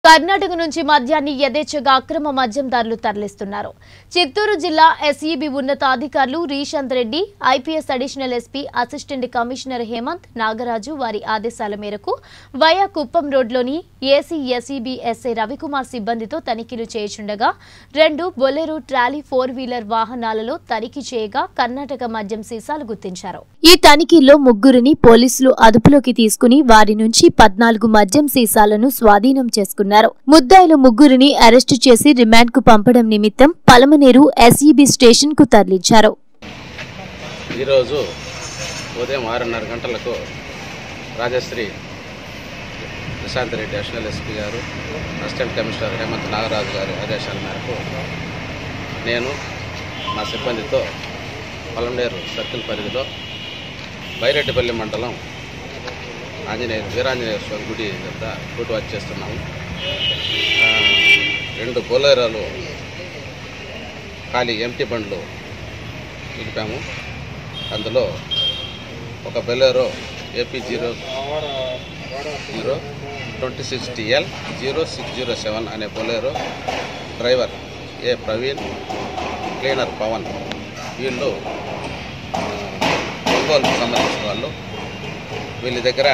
కర్ణాటక నుంచి మద్యాన్ని యథేచ్ఛగా అక్రమ మద్యం ధరలు తరలిస్తున్నారు చిత్తూరు జిల్లా ఎస్ఈబి ఉన్నతాధికారులు Rishanth Reddy IPS additional SP assistant commissioner Hemanth Nagaraju వారి ఆదేశాల మేరకు వయా కుప్పం రోడ్లోని ఏసీ ఎస్ఈబి ఎస్ఐ రవికుమార్ సిబ్బందితో తనిఖీలు చేయుచుండగా రెండు బొలెరో ట్రాలీ ఫోర్ వీలర్ వాహనాలలో తనిఖీ చేయగా కర్ణాటక మద్యం సీసాలు గుర్తించారు ఈ తనిఖీల్లో ముగ్గురిని పోలీసులు అదుపులోకి తీసుకుని వారి నుంచి పద్నాలుగు మద్యం సీసాలను స్వాధీనం చేసుకున్నారు ముద్దాయిలు ముగ్గురిని అరెస్టు చేసి రిమాండ్ కు పంపడం నిమిత్తం పలమనేరు ఎస్ఈబి స్టేషన్ కు తరలించారు ఈరోజు ఉదయం ఆరున్నర గంటలకు రాజశ్రీ ప్రశాంత్ రెడ్డి అడిషనల్ ఎస్పీ గారు అసిస్టెంట్ కమిషనర్ హేమంత్ నాగరాజు గారి ఆదేశాల మేరకు నేను మా సిబ్బందితో పలంనేరు సర్కిల్ పరిధిలో బైరెడ్డిపల్లి మండలం ఆంజనేయ వీరాంజనేయ స్వామి గుడి వద్ద రూట్ వాచ్ చేస్తున్నాము ఆ, రెండు బొలేరాలు ఖాళీ ఎంటీ బండ్లు నిలిపాము అందులో ఒక Bolero AP zero zero twenty six TL zero six zero seven అనే Bolero driver A Praveen cleaner Pavan వీళ్ళు ఆ, ఒంగోలుకు సంబంధించిన వాళ్ళు వీళ్ళ దగ్గర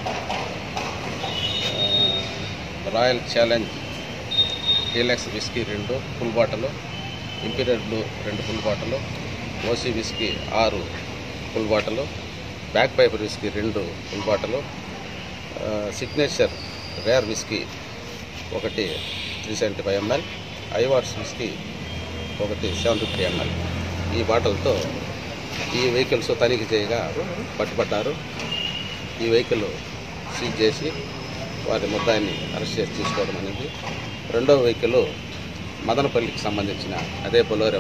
ఆ, రాయల్ ఛాలెంజ్ డీలక్స్ విస్కీ రెండు ఫుల్ బాటలు ఇంపీరియల్ బ్లూ రెండు ఫుల్ బాటలు ఓసీ విస్కీ ఆరు ఫుల్ బాటలు బ్యాక్ పైపర్ విస్కీ రెండు ఫుల్ బాటలు ఆ, సిగ్నేచర్ రేర్ విస్కీ ఒకటి త్రీ సెవెంటీ ఫైవ్ ఎంఎల్ ఐవాట్స్ విస్కీ ఒకటి సెవెన్ ఫిఫ్టీ ఎంఎల్ ఈ బాటలతో ఈ వెహికల్స్ తనిఖీ చేయగా పట్టుబడ్డారు ఈ వెహికల్ సీజ్ చేసి వారి ముద్దాయిని అరెస్ట్ చేసి తీసుకోవడం అనేది రెండో వెహికల్ మదనపల్లికి సంబంధించిన అదే బొలోరో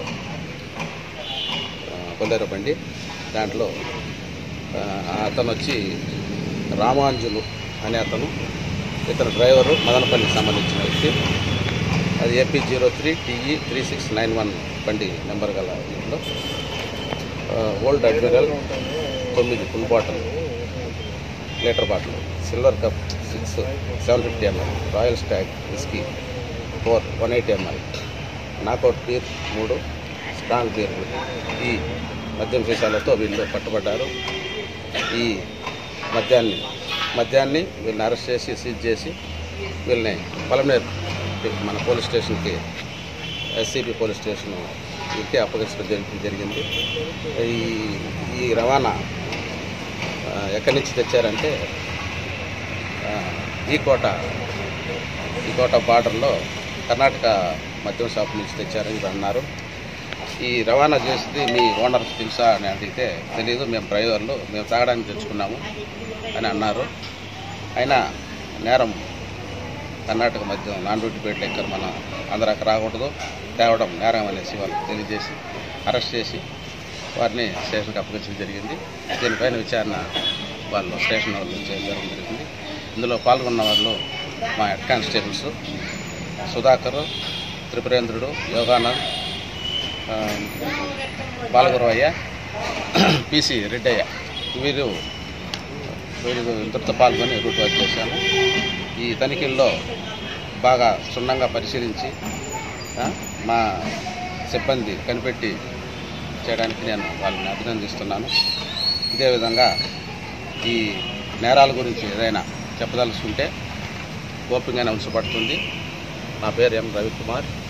ఆ, బొలేరో బండి దాంట్లో ఆ, అతను వచ్చి రామాంజులు అనే అతను ఇతను డ్రైవరు మదనపల్లికి సంబంధించిన వ్యక్తి అది AP zero three TE three six nine one బండి నెంబర్ గల దీంట్లో ఆ, ఓల్డ్ అడ్మిరల్ తొమ్మిది full bottle litre bottle Silver Cup six seven fifty ML Royal Stag whisky four one eighty ML Knockout beer మూడు strong beer ఈ మద్యం సీసాలతో వీళ్ళు పట్టుబడ్డారు ఈ మద్యాన్ని మద్యాన్ని వీళ్ళని అరెస్ట్ చేసి సీజ్ చేసి వీళ్ళని పలమనేరు మన పోలీస్ స్టేషన్కి ఎస్సీబీ పోలీస్ స్టేషన్ ఇంటికి అప్పగించడం జరిగి- జరిగింది ఈ ఈ రవాణా ఆ, ఎక్కడి నుంచి తెచ్చారంటే ఆ, ఈ కోట ఈ కోట బార్డర్లో కర్ణాటక మద్యం షాప్ నుంచి తెచ్చారని వీరు అన్నారు ఈ రవాణా చేసింది మీ ఓనర్ తెలుసా అని అడిగితే తెలియదు మేము డ్రైవర్లు మేము తాగడానికి తెచ్చుకున్నాము అని అన్నారు అయినా నేరం కర్ణాటక మద్యం నాన్ డ్యూటీ పేట్ లెక్కర్ మన ఆంధ్రాకి రాకూడదు తేవడం నేరం అనేసి వాళ్ళకి తెలియజేసి అరెస్ట్ చేసి వారిని స్టేషన్కి అప్పగించడం జరిగింది దీనిపైన విచారణ వాళ్ళు స్టేషన్ వాళ్ళు చేయడం జరిగింది ఇందులో పాల్గొన్న వాళ్ళు మా హెడ్ కానిస్టేబుల్స్ సుధాకర్ త్రిపురేంద్రుడు యోగానంద్ ఆ, బాలగురవయ్య పిసి రెడ్డయ్య వీరు వీరు ఇంతటితో పాల్గొని రూట్ వర్క్ చేశాను ఈ తనిఖీల్లో బాగా క్షుణ్ణంగా పరిశీలించి ఆ, మా సిబ్బంది కనిపెట్టి చేయడానికి నేను వాళ్ళని అభినందిస్తున్నాను ఇదే విధంగా ఈ నేరాల గురించి ఏదైనా చెప్పదలుచుకుంటే గోప్యంగానే ఉంచబడుతుంది నా పేరు ఎం రవికుమార్